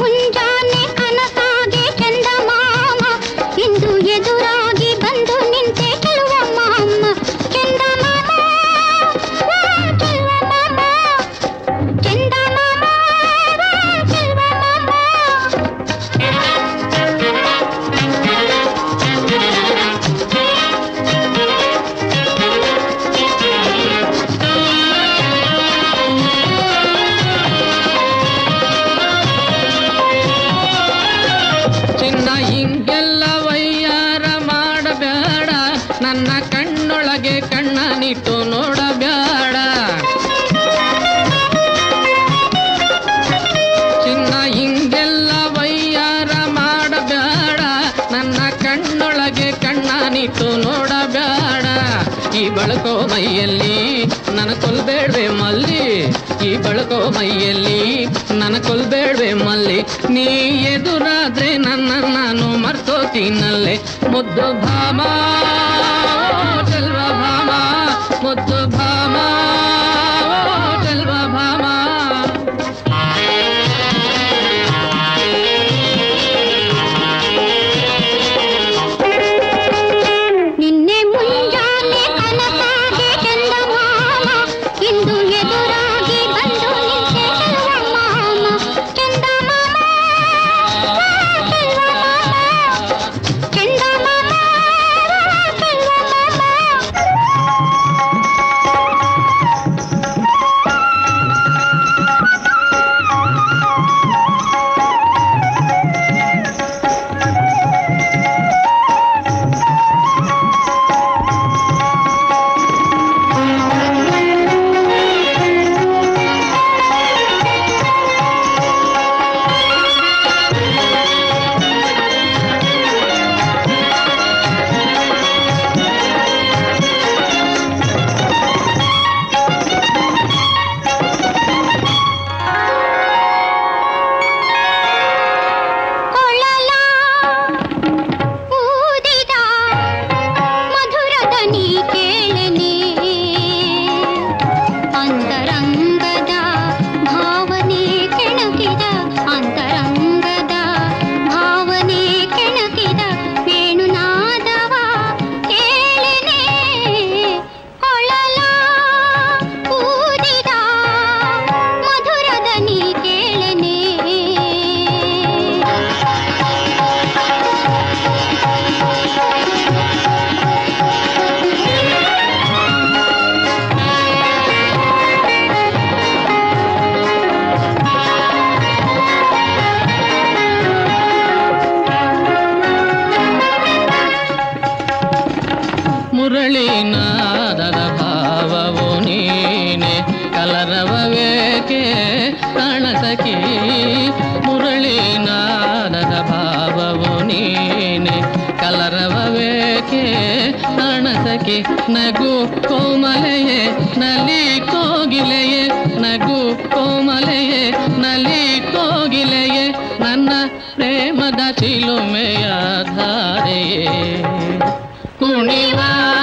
ಮುಂಜಾನೆ ಕನಸಾಗೆ ಚಂದಮಾಮ ಇಂದು ಎದುರಾಗಿ ಬಂದು ನಿಂತೆ ಚೆಲುವ ಮಾಮ ಚಂದಮಾಮ ಓ ಚೆಲುವ ಮಾಮ ಚಂದಮಾಮ ಓ ಚೆಲುವ ಮಾಮ ಚಿನ್ನ ಹಿಂಗೆಲ್ಲ ವಯ್ಯಾರ ಮಾಡಬೇಡ ನನ್ನ ಕಣ್ಣೊಳಗೆ ಕಣ್ಣನಿಟ್ಟು ನೋಡಬೇಡ ಚಿನ್ನ ಹಿಂಗೆಲ್ಲ ವಯ್ಯಾರ ಮಾಡಬೇಡ ನನ್ನ ಕಣ್ಣೊಳಗೆ ಕಣ್ಣನಿಟ್ಟು ನೋಡಬೇಡ ಈ ಬಳಕೋ ಮೈಯಲ್ಲಿ ನನ್ನ ಕೊಲ್ಬೇಡ್ವೆ ಮಲ್ಲಿ ಈ ಬಳಕೋ ಮೈಯಲ್ಲಿ ನನ್ನ ಕೊಲ್ಬೇಡ್ವೆ ಮಲ್ಲಿ ನೀ ಎದುರಾದ್ರೆ ನನ್ನ ನಾನು ಮರ್ತೋತೀನಲ್ಲೇ ಮುದ್ದು ಭಾಮ ಚೆಲ್ವ ಭಾಮ ಮುದ್ದು ಭಾಮ ಚೆಲ್ವ ಭಾಮ ನಿನ್ನೆ ಮುಂಜಾನೆ ಕನಸಾಗೆ ಚಂದಮಾಮ ಇಂದು ಎದುರಾಗಿ ಬಂದು ನಿಂತೆ ಚೆಲುವ ಮಾಮ ಚಂದಮಾಮ ಓ ಚೆಲುವ ಮಾಮ ಚಂದಮಾಮ ಓ ಚೆಲುವ ಮಾಮ ಕೊಳಲ ಊದಿದ ಮಧುರದನಿ ಕೇಳನೆ ಅಂತರಂಗದ ಭಾವನೆ ಕೆಣಕಿದ ಅಂತರಂಗದ ಭಾವನೆ ಕೆಣಕಿದ ವೇಣುನಾದವ ಕೇಳನೆ ಕೊಳಲ ಊದಿದ ಮಧುರದನಿ ಕೇಳನೆ ಮುರಳೀನಾದದ ಭಾವವು ನೀನೆ ಕಲರವವೇಕೆ ಕಾಣಸಖಿ ಮುರಳೀನಾದದ ಭಾವವು ನೀನೆ ಕಲರವವೇಕೆ ಕಾಣಸಖಿ ನಗು ಕೋಮಲೆಯೇ ನಲಿ ಕೋಗಿಲೆಯೇ ನಗು ಕೋಮಲೆಯೇ ನಲಿ ಕೋಗಿಲೆಯೇ ನನ್ನ ಪ್ರೇಮದ ಚಿಲುಮೆಯ ಧಾರೆಯೇ ಕುಣಿವಾ